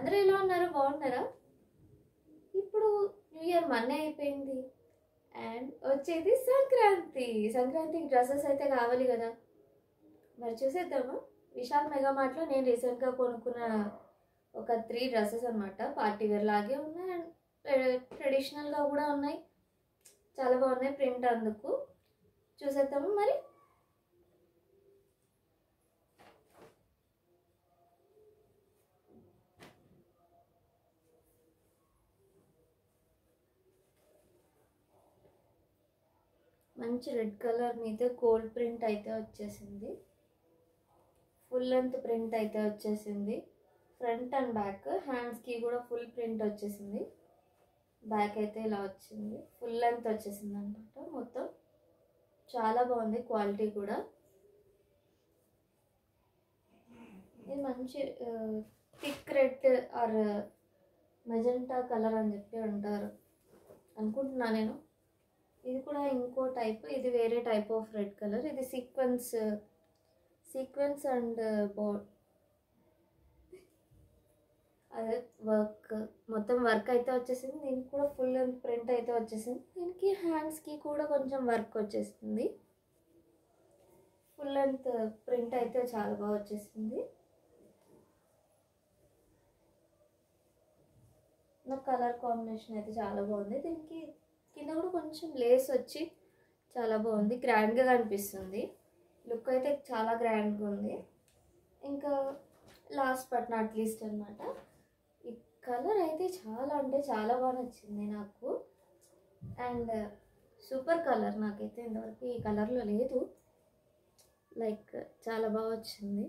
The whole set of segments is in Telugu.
అందరూ ఎలా ఉన్నారు బాగున్నారా ఇప్పుడు న్యూ ఇయర్ మొన్నే అయిపోయింది అండ్ వచ్చేది సంక్రాంతి సంక్రాంతికి డ్రెస్సెస్ అయితే కావాలి కదా మరి చూసేద్దామా విశాల్ మెగా మార్ట్లో నేను రీసెంట్గా కొనుక్కున్న ఒక త్రీ డ్రెస్సెస్ అనమాట పార్టీ వేర్ లాగే ఉన్నాయి అండ్ ట్రెడిషనల్గా కూడా ఉన్నాయి చాలా బాగున్నాయి ప్రింట్ అందుకు చూసేద్దాము మరి మంచి రెడ్ కలర్ మీద గోల్డ్ ప్రింట్ అయితే వచ్చేసింది ఫుల్ లెంత్ ప్రింట్ అయితే వచ్చేసింది ఫ్రంట్ అండ్ బ్యాక్ హ్యాండ్స్కి కూడా ఫుల్ ప్రింట్ వచ్చేసింది బ్యాక్ అయితే ఇలా వచ్చింది ఫుల్ లెంత్ వచ్చేసింది అనమాట మొత్తం చాలా బాగుంది క్వాలిటీ కూడా ఇది మంచి thick red or magenta colour అని చెప్పి అంటారు అనుకుంటున్నా నేను ఇది కూడా ఇంకో టైప్ ఇది వేరే టైప్ ఆఫ్ రెడ్ కలర్ ఇది సీక్వెన్స్ సీక్వెన్స్ అండ్ బో అదే వర్క్ మొత్తం వర్క్ అయితే వచ్చేసింది దీనికి కూడా ఫుల్ లెంత్ ప్రింట్ అయితే వచ్చేసింది దీనికి హ్యాండ్స్కి కూడా కొంచెం వర్క్ వచ్చేసింది ఫుల్ లెంత్ ప్రింట్ అయితే చాలా బాగా వచ్చేసింది నా కలర్ కాంబినేషన్ అయితే చాలా బాగుంది దీనికి కింద కూడా కొంచెం లేస్ వచ్చి చాలా బాగుంది గ్రాండ్గా కనిపిస్తుంది లుక్ అయితే చాలా గ్రాండ్గా ఉంది ఇంకా లాస్ట్ బట్ నాట్ లీస్ట్ అనమాట ఈ కలర్ అయితే చాలా అంటే చాలా బాగా నచ్చింది నాకు అండ్ సూపర్ కలర్ నాకైతే ఇంతవరకు ఈ కలర్లో లేదు లైక్ చాలా బాగా వచ్చింది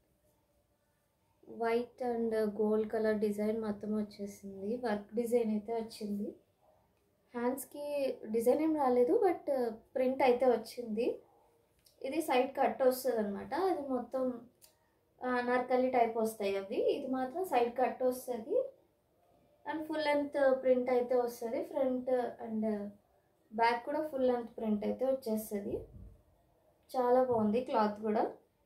white and gold colour design మొత్తం వచ్చేసింది వర్క్ డిజైన్ అయితే వచ్చింది హ్యాండ్స్కి డిజైన్ ఏం రాలేదు బట్ ప్రింట్ అయితే వచ్చింది ఇది సైడ్ కట్ వస్తుంది అనమాట అది మొత్తం నర్కలి టైప్ వస్తాయి అవి ఇది మాత్రం సైడ్ కట్ వస్తుంది అండ్ ఫుల్ లెంత్ ప్రింట్ అయితే వస్తుంది ఫ్రంట్ అండ్ బ్యాక్ కూడా ఫుల్ లెంత్ ప్రింట్ అయితే వచ్చేస్తుంది చాలా బాగుంది క్లాత్ కూడా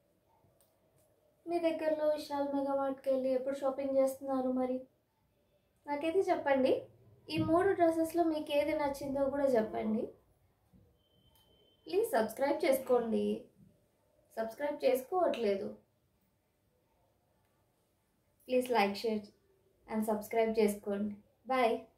మీ దగ్గరలో విశాల్ మెగా మార్ట్కి వెళ్ళి ఎప్పుడు షాపింగ్ చేస్తున్నారు మరి నాకైతే చెప్పండి ఈ మూడు డ్రెస్సెస్లో మీకు ఏది నచ్చిందో కూడా చెప్పండి ప్లీజ్ సబ్స్క్రైబ్ చేసుకోండి సబ్స్క్రైబ్ చేసుకోవట్లేదు please like share and subscribe చేసుకోండి బాయ్